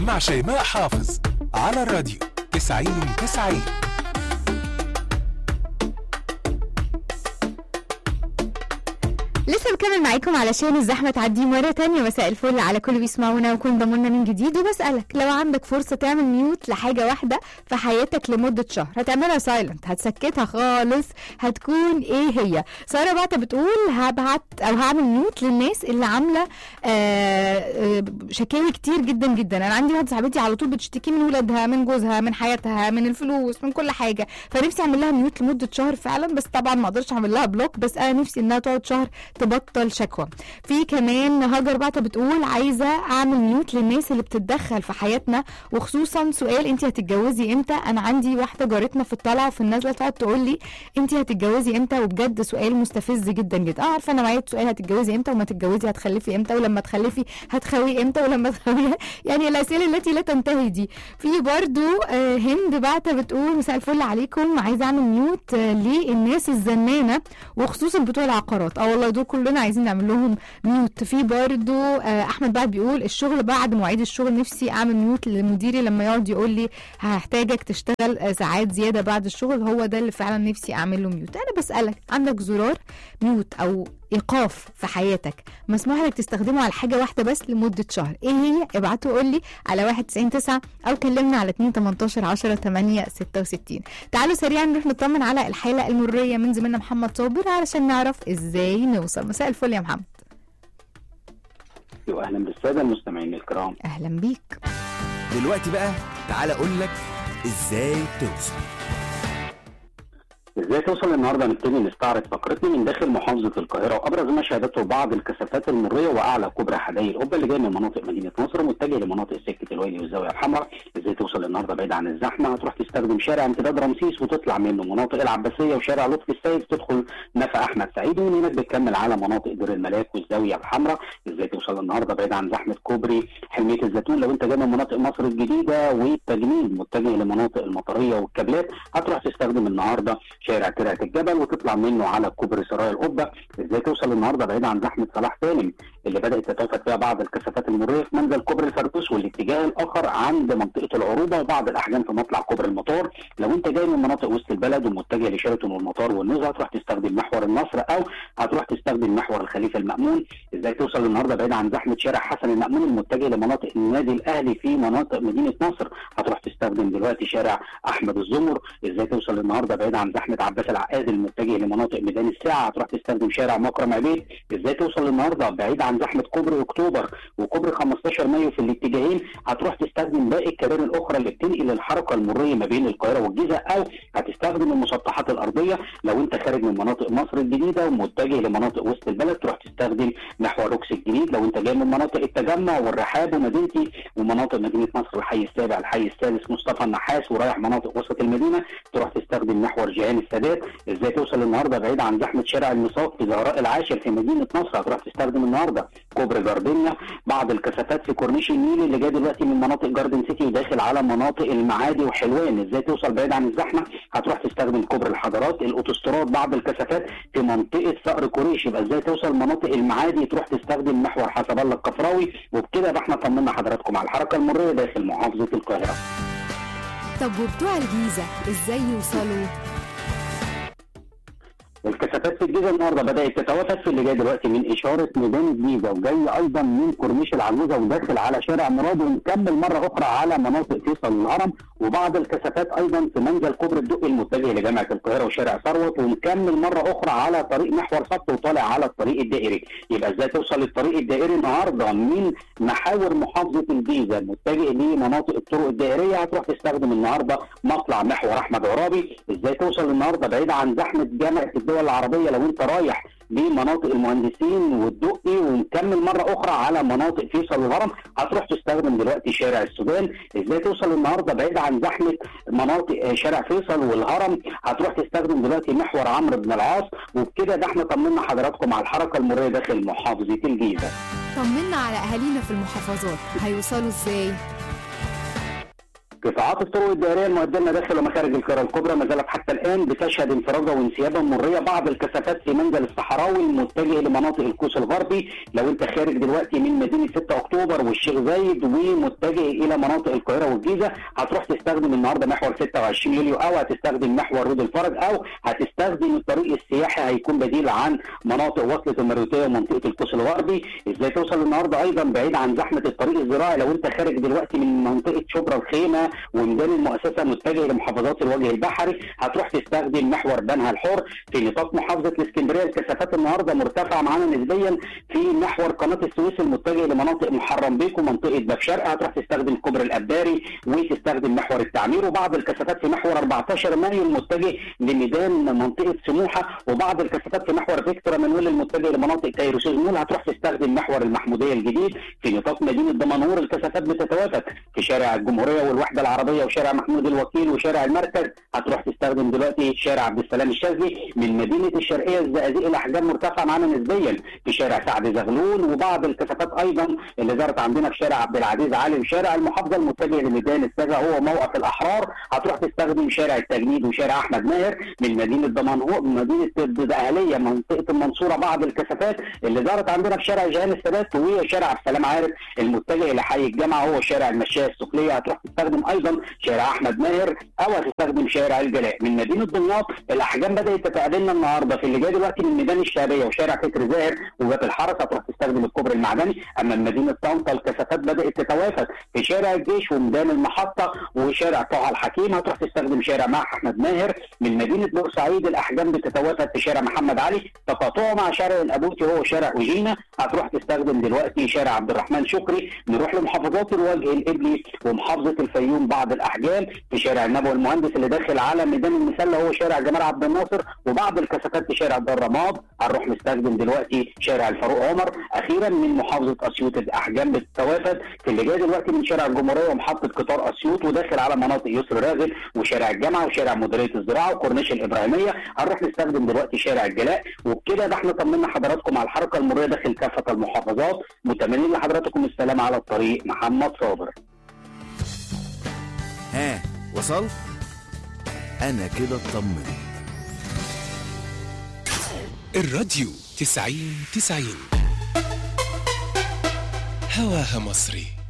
مع شيماء حافظ على الراديو 90 90 لسه بكمل معاكم علشان الزحمة تعدي مرة تانية مساء الفل على كل بيسمعونا وكل ضمنا من جديد وبسألك لو عندك فرصة تعمل ميوت لحاجة واحدة في حياتك لمدة شهر هتعملها سايلنت هتسكتها خالص هتكون ايه هي سارة بعت بتقول هبعت او هعمل ميوت للناس اللي عاملة آه، آه، شكاوي كتير جدا جدا انا عندي واحدة صاحبتي على طول بتشتكي من ولادها من جوزها من حياتها من الفلوس من كل حاجة فنفسي اعمل لها ميوت لمدة شهر فعلا بس طبعا ما اقدرش اعمل لها بلوك بس انا نفسي انها تقعد شهر تبطل شكوى في كمان هاجر بعت بتقول عايزه اعمل ميوت للناس اللي بتتدخل في حياتنا وخصوصا سؤال انت هتتجوزي امتى انا عندي واحده جارتنا في الطلعه وفي النازله تقعد تقول لي انت هتتجوزي امتى وبجد سؤال مستفز جدا جدا اه عارفه انا معايا سؤال هتتجوزي امتى وما تتجوزي هتخلفي امتى ولما تخلفي هتخوي امتى ولما تخوي يعني الاسئله التي لا تنتهي دي في برضو آه، هند بعت بتقول مساء الفل عليكم عايزه اعمل ميوت آه، للناس الزنانه وخصوصا بتوع العقارات اه والله دول كلنا عايزين نعمل لهم ميوت في برضو آه، احمد بعد بيقول الشغل بعد مواعيد الشغل نفسي اعمل ميوت لمديري لما يقعد يقول لي هحتاجك تشتغل آه، ساعات زياده بعد الشغل هو ده اللي فعلا نفسي اعمل له ميوت انا بسالك عندك زرار ميوت او ايقاف في حياتك مسموح لك تستخدمه على حاجه واحده بس لمده شهر ايه هي ابعته قول لي على 199 او كلمنا على 2 18 10 8 66 تعالوا سريعا نروح نطمن على الحاله المريه من زميلنا محمد صابر علشان نعرف ازاي نوصل مساء الفل يا محمد واهلا بالساده المستمعين الكرام اهلا بيك دلوقتي بقى تعالى اقول لك ازاي توصل ازاي توصل النهارده نبتدي نستعرض فقرتنا من داخل محافظه القاهره وابرز ما شهدته بعض الكثافات المريه واعلى كوبري حدائق القبه اللي جاي من مناطق مدينه نصر متجه لمناطق سكه الويلي والزاويه الحمراء ازاي توصل النهارده بعيد عن الزحمه هتروح تستخدم شارع امتداد رمسيس وتطلع منه مناطق العباسيه وشارع لطفي السيد تدخل نفق احمد سعيد ومن هناك بتكمل على مناطق دير الملاك والزاويه الحمراء ازاي توصل النهارده بعيد عن زحمه كوبري حلميه الزيتون لو انت جاي من مناطق مصر الجديده والتجنيد متجه لمناطق المطريه والكابلات هتروح تستخدم النهارده شارع ترعه الجبل وتطلع منه على كوبري سرايا القبه ازاي توصل النهارده بعيد عن زحمه صلاح سالم اللي بدات تتوافد فيها بعض الكثافات المريه في منزل كوبري الفردوس والاتجاه الاخر عند منطقه العروبه وبعض الاحجام في مطلع كوبري المطار لو انت جاي من مناطق وسط البلد ومتجه لشيراتون والمطار والنزهه هتروح تستخدم محور النصر او هتروح تستخدم محور الخليفه المامون ازاي توصل النهارده بعيد عن زحمه شارع حسن المامون المتجه لمناطق النادي الاهلي في مناطق مدينه نصر هتروح تستخدم دلوقتي شارع احمد الزمر ازاي توصل النهارده بعيد عن زحمه عباس العقاد المتجه لمناطق ميدان الساعه هتروح تستخدم شارع مكرم عبيد ازاي توصل النهارده بعيد عن زحمه كوبري اكتوبر وكوبري 15 مايو في الاتجاهين هتروح تستخدم باقي الكباري الاخرى اللي بتنقل الحركه المريه ما بين القاهره والجيزه او هتستخدم المسطحات الارضيه لو انت خارج من مناطق مصر الجديده ومتجه لمناطق وسط البلد تروح تستخدم محور روكس الجديد لو انت جاي من مناطق التجمع والرحاب ومدينتي ومناطق مدينه نصر الحي السابع الحي الثالث مصطفى النحاس ورايح مناطق وسط المدينه تروح تستخدم محور جهان السادات ازاي توصل النهارده بعيد عن زحمه شارع الميثاق في زهراء العاشر في مدينه نصر هتروح تستخدم النهارده كوبري جاردينيا بعض الكثافات في كورنيش النيل اللي جاي دلوقتي من مناطق جاردن سيتي وداخل على مناطق المعادي وحلوان ازاي توصل بعيد عن الزحمه هتروح تستخدم كوبري الحضارات الاوتوستراد بعض الكثافات في منطقه صقر قريش يبقى ازاي توصل مناطق المعادي تروح تستخدم محور حسب الله الكفراوي وبكده يبقى احنا طمنا حضراتكم على الحركه المريه داخل محافظه القاهره طب وبتوع الجيزة ازاي يوصلوا؟ الكثافات في الجيزه النهارده بدات تتوافد في اللي جاي دلوقتي من اشاره ميدان الجيزه وجاي ايضا من كورنيش العجوزه وداخل على شارع مراد ونكمل مره اخرى على مناطق فيصل الهرم وبعض الكثافات ايضا في منزل كوبري الدقي المتجه لجامعه القاهره وشارع ثروت ونكمل مره اخرى على طريق محور سبت وطالع على الطريق الدائري يبقى ازاي توصل للطريق الدائري النهارده من محاور محافظه الجيزه المتجه لمناطق الطرق الدائريه هتروح تستخدم النهارده مطلع محور احمد عرابي ازاي توصل النهارده بعيد عن زحمه جامعه الدول العربيه لو انت رايح لمناطق المهندسين والدقي ونكمل مره اخرى على مناطق فيصل والهرم هتروح تستخدم دلوقتي شارع السودان ازاي توصل النهارده بعيد عن زحمه مناطق آه، شارع فيصل والهرم هتروح تستخدم دلوقتي محور عمرو بن العاص وبكده ده احنا طمنا حضراتكم على الحركه المريه داخل محافظه الجيزه طمنا على اهالينا في المحافظات هيوصلوا ازاي؟ قطاعات الطرق الدائريه المؤديه لنا داخل ومخارج القاهره الكبرى ما زالت حتى الان بتشهد انفراجه وانسيابا مريه بعض الكثافات في منزل الصحراوي المتجه لمناطق الكوس الغربي لو انت خارج دلوقتي من مدينه 6 اكتوبر والشيخ زايد ومتجه الى مناطق القاهره والجيزه هتروح تستخدم النهارده محور 26 يوليو او هتستخدم محور رود الفرج او هتستخدم الطريق السياحي هيكون بديل عن مناطق وصله المريوطيه ومنطقه الكوس الغربي ازاي توصل النهارده ايضا بعيد عن زحمه الطريق الزراعي لو انت خارج دلوقتي من منطقه شبرا الخيمه وميدان المؤسسه متجه لمحافظات الوجه البحري هتروح تستخدم محور بنها الحر في نطاق محافظه الاسكندريه الكثافات النهارده مرتفعه معانا نسبيا في محور قناه السويس المتجه لمناطق محرم بيك ومنطقه باب شرقه هتروح تستخدم كوبري الاباري وتستخدم محور التعمير وبعض الكثافات في محور 14 مايو المتجه لميدان منطقه سموحه وبعض الكثافات في محور فيكتور مانويل المتجه لمناطق كايروسيز مول هتروح تستخدم محور المحموديه الجديد في نطاق مدينه دمنهور الكثافات بتتوافق في شارع الجمهوريه والوحده العربيه وشارع محمود الوكيل وشارع المركز هتروح تستخدم دلوقتي شارع عبد السلام الشاذلي من مدينه الشرقيه الزقازيق الاحجام مرتفعه معانا نسبيا في شارع سعد زغلول وبعض الكثافات ايضا اللي ظهرت عندنا في شارع عبد العزيز علي وشارع المحافظه المتجه لميدان السجا هو موقف الاحرار هتروح تستخدم شارع التجنيد وشارع احمد ماهر من مدينه دمنهور من مدينه الدقهليه منطقه المنصوره بعض الكثافات اللي ظهرت عندنا في شارع جهان السادات وشارع عبد السلام عارف المتجه الى حي الجامعه هو شارع المشايه السفليه هتروح تستخدم ايضا شارع احمد ماهر او هتستخدم شارع الجلاء من مدينه دمياط الاحجام بدات تتقابلنا النهارده في اللي جاي دلوقتي من ميدان الشعبيه وشارع فكر زاهر وباب الحرس هتروح تستخدم الكوبري المعدني اما من مدينه طنطا الكثافات بدات تتوافد في شارع الجيش وميدان المحطه وشارع طه الحكيم هتروح تستخدم شارع مع احمد ماهر من مدينه بورسعيد الاحجام بتتوافد في شارع محمد علي تقاطعه مع شارع الابوتي هو شارع اوجينا هتروح تستخدم دلوقتي شارع عبد الرحمن شكري نروح لمحافظات الوجه القبلي ومحافظه الفيوم بعض الاحجام في شارع النبوي المهندس اللي داخل على ميدان المسله هو شارع جمال عبد الناصر وبعض الكثافات في شارع دار رماد هنروح نستخدم دلوقتي شارع الفاروق عمر اخيرا من محافظه اسيوط الاحجام بتتوافد في اللي جاي دلوقتي من شارع الجمهوريه ومحطه قطار اسيوط وداخل على مناطق يسر راغب وشارع الجامعه وشارع مديريه الزراعه وكورنيش الابراهيميه هنروح نستخدم دلوقتي شارع الجلاء وبكده ده احنا طمنا حضراتكم على الحركه المروريه داخل كافه المحافظات متمنين لحضراتكم السلام على الطريق محمد صابر ها وصلت انا كده اطمنت الراديو تسعين تسعين هواها مصري